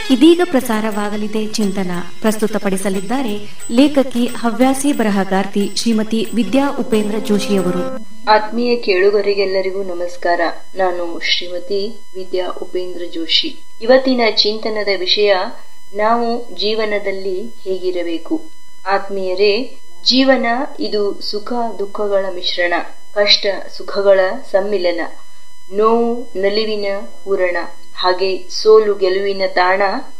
ಇದೀಗ ಪ್ರಸಾರವಾಗಲಿದೆ ಚಿಂತನ ಪ್ರಸ್ತುತಪಡಿಸಲಿದ್ದಾರೆ ಲೇಖಕಿ ಹವ್ಯಾಸಿ ಬರಹಗಾರ್ತಿ ಶ್ರೀಮತಿ ವಿದ್ಯಾ ಉಪೇಂದ್ರ ಜೋಶಿಯವರು ಆತ್ಮೀಯ ಕೇಳುಗರಿಗೆಲ್ಲರಿಗೂ ನಮಸ್ಕಾರ ನಾನು ಶ್ರೀಮತಿ ವಿದ್ಯಾ ಉಪೇಂದ್ರ ಜೋಶಿ ಇವತ್ತಿನ ಚಿಂತನದ ವಿಷಯ ನಾವು ಜೀವನದಲ್ಲಿ ಹೇಗಿರಬೇಕು ಆತ್ಮೀಯರೇ ಜೀವನ ಇದು ಸುಖ ದುಃಖಗಳ ಮಿಶ್ರಣ ಕಷ್ಟ ಸುಖಗಳ ಸಮ್ಮಿಲನ ನೋವು ನಲಿವಿನ ಹೂರಣ ಹಾಗೆ ಸೋಲು ಗೆಲುವಿನ ತಾಣ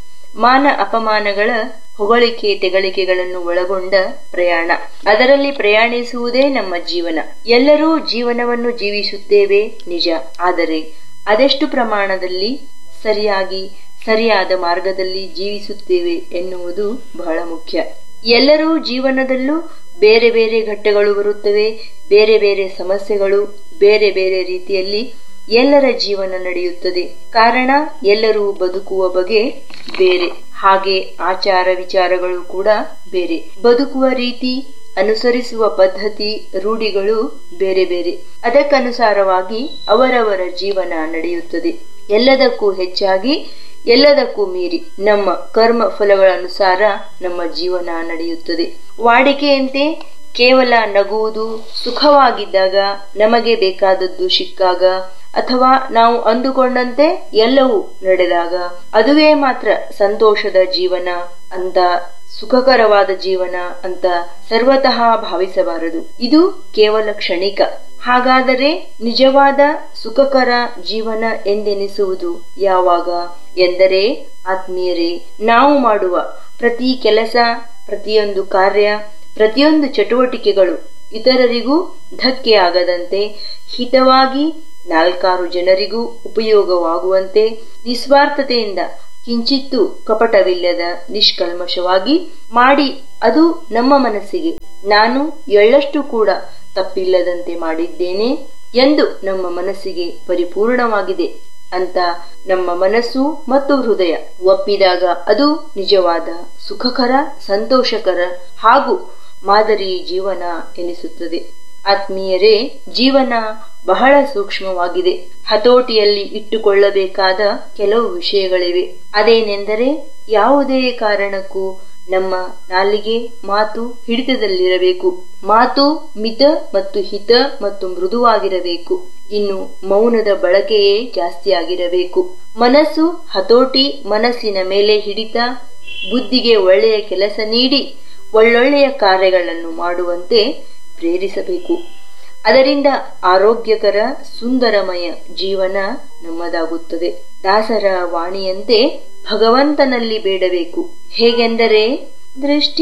ಮಾನ ಅಪಮಾನಗಳ ಹೊಗಳಿಕೆ ತೆಗಳಿಕೆಗಳನ್ನು ಒಳಗೊಂಡ ಪ್ರಯಾಣ ಅದರಲ್ಲಿ ಪ್ರಯಾಣಿಸುವುದೇ ನಮ್ಮ ಜೀವನ ಎಲ್ಲರೂ ಜೀವನವನ್ನು ಜೀವಿಸುತ್ತೇವೆ ನಿಜ ಆದರೆ ಅದೆಷ್ಟು ಪ್ರಮಾಣದಲ್ಲಿ ಸರಿಯಾಗಿ ಸರಿಯಾದ ಮಾರ್ಗದಲ್ಲಿ ಜೀವಿಸುತ್ತೇವೆ ಎನ್ನುವುದು ಬಹಳ ಮುಖ್ಯ ಎಲ್ಲರೂ ಜೀವನದಲ್ಲೂ ಬೇರೆ ಬೇರೆ ಘಟ್ಟಗಳು ಬರುತ್ತವೆ ಬೇರೆ ಬೇರೆ ಸಮಸ್ಯೆಗಳು ಬೇರೆ ಬೇರೆ ರೀತಿಯಲ್ಲಿ ಎಲ್ಲರ ಜೀವನ ನಡೆಯುತ್ತದೆ ಕಾರಣ ಎಲ್ಲರೂ ಬದುಕುವ ಬಗೆ ಬೇರೆ ಹಾಗೆ ಆಚಾರ ವಿಚಾರಗಳು ಕೂಡ ಬೇರೆ ಬದುಕುವ ರೀತಿ ಅನುಸರಿಸುವ ಪದ್ಧತಿ ರೂಢಿಗಳು ಬೇರೆ ಬೇರೆ ಅದಕ್ಕನುಸಾರವಾಗಿ ಅವರವರ ಜೀವನ ನಡೆಯುತ್ತದೆ ಎಲ್ಲದಕ್ಕೂ ಹೆಚ್ಚಾಗಿ ಎಲ್ಲದಕ್ಕೂ ಮೀರಿ ನಮ್ಮ ಕರ್ಮ ಫಲಗಳ ಅನುಸಾರ ನಮ್ಮ ಜೀವನ ನಡೆಯುತ್ತದೆ ವಾಡಿಕೆಯಂತೆ ಕೇವಲ ನಗುವುದು ಸುಖವಾಗಿದ್ದಾಗ ನಮಗೆ ಬೇಕಾದದ್ದು ಸಿಕ್ಕಾಗ ಅಥವಾ ನಾವು ಅಂದುಕೊಂಡಂತೆ ಎಲ್ಲವೂ ನಡೆದಾಗ ಅದುವೇ ಮಾತ್ರ ಸಂತೋಷದ ಜೀವನ ಅಂತ ಸುಖಕರವಾದ ಜೀವನ ಅಂತ ಸರ್ವತಃ ಭಾವಿಸಬಾರದು ಇದು ಕೇವಲ ಕ್ಷಣಿಕ ಹಾಗಾದರೆ ನಿಜವಾದ ಸುಖಕರ ಜೀವನ ಎಂದೆನಿಸುವುದು ಯಾವಾಗ ಎಂದರೆ ಆತ್ಮೀಯರೇ ನಾವು ಮಾಡುವ ಪ್ರತಿ ಕೆಲಸ ಪ್ರತಿಯೊಂದು ಕಾರ್ಯ ಪ್ರತಿಯೊಂದು ಚಟುವಟಿಕೆಗಳು ಇತರರಿಗೂ ಧಕ್ಕೆ ಆಗದಂತೆ ಹಿತವಾಗಿ ನಾಲ್ಕಾರು ಜನರಿಗೂ ಉಪಯೋಗವಾಗುವಂತೆ ನಿಸ್ವಾರ್ಥತೆಯಿಂದ ಕಿಂಚಿತ್ತು ಕಪಟವಿಲ್ಲದ ನಿಷ್ಕಲ್ಮಶವಾಗಿ ಮಾಡಿ ಅದು ನಮ್ಮ ಮನಸ್ಸಿಗೆ ನಾನು ಎಳ್ಳಷ್ಟು ಕೂಡ ತಪ್ಪಿಲ್ಲದಂತೆ ಮಾಡಿದ್ದೇನೆ ಎಂದು ನಮ್ಮ ಮನಸ್ಸಿಗೆ ಪರಿಪೂರ್ಣವಾಗಿದೆ ಅಂತ ನಮ್ಮ ಮನಸ್ಸು ಮತ್ತು ಹೃದಯ ಒಪ್ಪಿದಾಗ ಅದು ನಿಜವಾದ ಸುಖಕರ ಸಂತೋಷಕರ ಹಾಗೂ ಮಾದರಿ ಜೀವನ ಎನಿಸುತ್ತದೆ ಆತ್ಮೀಯರೇ ಜೀವನ ಬಹಳ ಸೂಕ್ಷ್ಮವಾಗಿದೆ ಹತೋಟಿಯಲ್ಲಿ ಇಟ್ಟುಕೊಳ್ಳಬೇಕಾದ ಕೆಲವು ವಿಷಯಗಳಿವೆ ಅದೇನೆಂದರೆ ಯಾವುದೇ ಕಾರಣಕ್ಕೂ ನಮ್ಮ ನಾಲಿಗೆ ಮಾತು ಹಿಡಿತದಲ್ಲಿರಬೇಕು ಮಾತು ಮಿತ ಮತ್ತು ಹಿತ ಮತ್ತು ಮೃದುವಾಗಿರಬೇಕು ಇನ್ನು ಮೌನದ ಬಳಕೆಯೇ ಜಾಸ್ತಿ ಆಗಿರಬೇಕು ಮನಸ್ಸು ಹತೋಟಿ ಮನಸ್ಸಿನ ಮೇಲೆ ಹಿಡಿತ ಬುದ್ಧಿಗೆ ಒಳ್ಳೆಯ ಕೆಲಸ ನೀಡಿ ಒಳ್ಳೊಳ್ಳೆಯ ಕಾರ್ಯಗಳನ್ನು ಮಾಡುವಂತೆ ಪ್ರೇರಿಸಬೇಕು ಅದರಿಂದ ಆರೋಗ್ಯಕರ ಸುಂದರಮಯ ಜೀವನ ನಮ್ಮದಾಗುತ್ತದೆ ದಾಸರ ವಾಣಿಯಂತೆ ಭಗವಂತನಲ್ಲಿ ಬೇಡಬೇಕು ಹೇಗೆಂದರೆ ದೃಷ್ಟಿ